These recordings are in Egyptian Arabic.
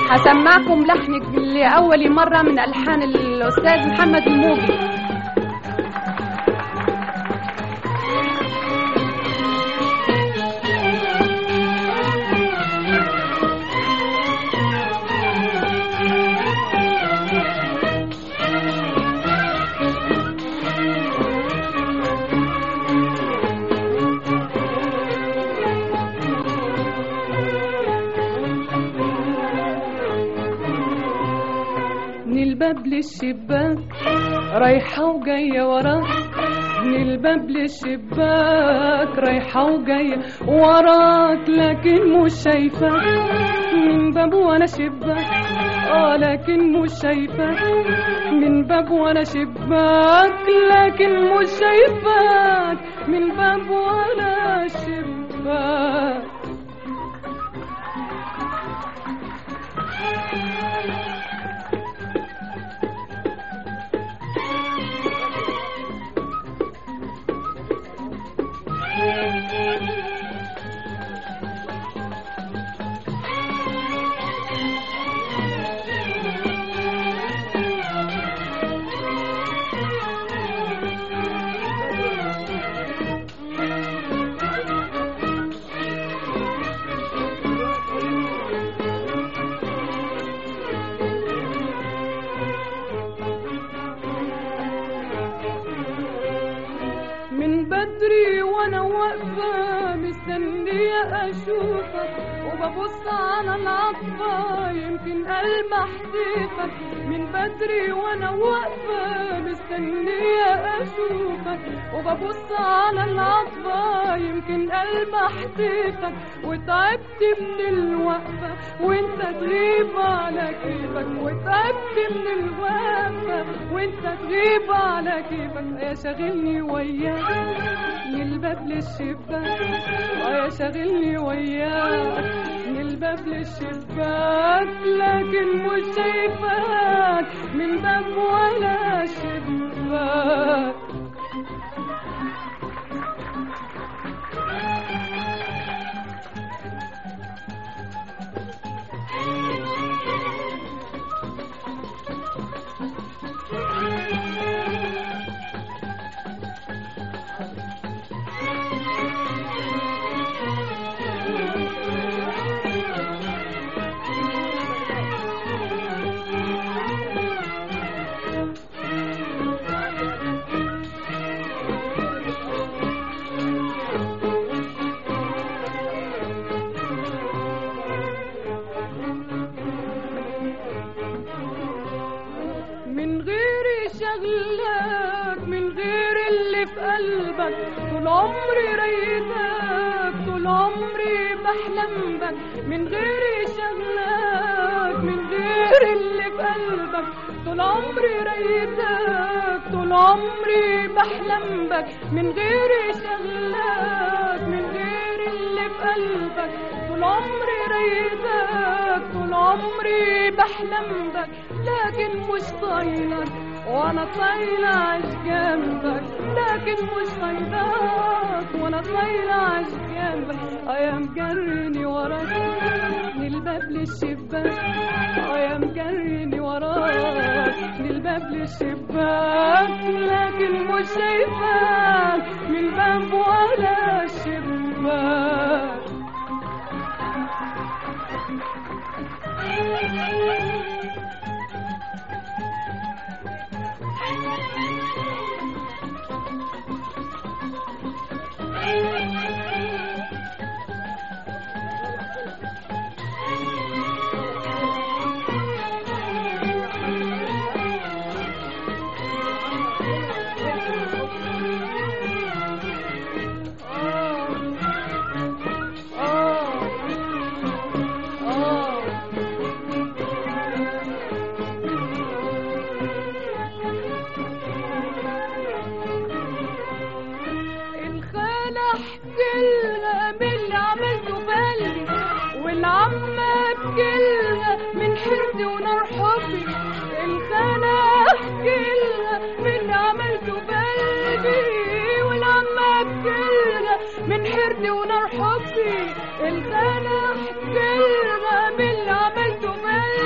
هسمعكم لحن لأول مرة من ألحان الأستاذ محمد الموجي من الباب للشباك رايحة وجاية وراك من الباب للشباك رايحة وجاية وراك لكن مش شايفاك من باب وانا شباك اه لكن مش شايفاك من باب وانا شباك لكن مش شايفاك من باب وانا شباك من بدري وانا واقفة مستنية اشوفك وببص على العطفة يمكن المح سيفك من بدري وانا واقفة مستنية اشوفك وببص على العطفة يمكن المح سيفك وتعبت من الوقفة وانت تغيب على كيفك وتعبت من الوقفة وانت تغيب على كيفك يا شاغلني وياك من الباب للشباك اه يا شاغلني وياك من الباب للشباك لكن مش شايفاك من باب ولا شباك من غير شغلك من غير اللي في قلبك طول عمري ريتك طول عمري بحلم بك من غير شغلك من غير اللي في قلبك طول عمري ريتك طول عمري بحلم بك من غير شغلك من غير اللي في قلبك طول عمري ريتك طول عمري بحلم بك لكن مش طايلك وانا طايلة عش جنبك لكن مش طايلك وانا طايلة عش جنبك اه يا مجرني وراك من الباب للشباك اه يا مجرني وراك من الباب للشباك لكن مش شايفاك من باب ولا شباك الخالة احكيلها من اللي عملته بقلبي والعمة ابكيلها من حرصي ونار حبي الخالة احكيلها من اللي عملته بقلبي والعمة ابكيلها من حرصي ونار حبي الخالة احكيلها من اللي عملته بقلبي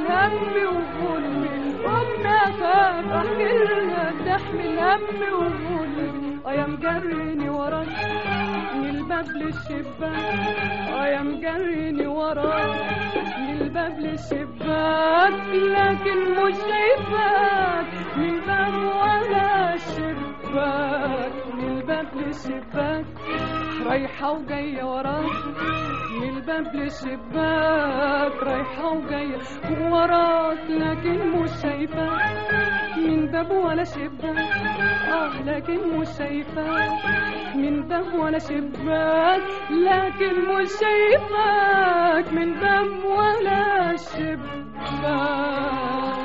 همي وظلمي وأمي أخاف أحكي لها تحمل همي وظلمي اه يا مجريني وراك من الباب للشباك اه يا مجريني وراك من الباب للشباك لكن مش شايفاك من باب ولا شباك من الباب للشباك رايحة وجاية وراك من الباب للشباك رايحة وجاية وراك لكن مش شايفاك من باب ولا شباك اه لكن مش شايفاك من باب ولا شباك لكن مش شايفاك من باب ولا شباك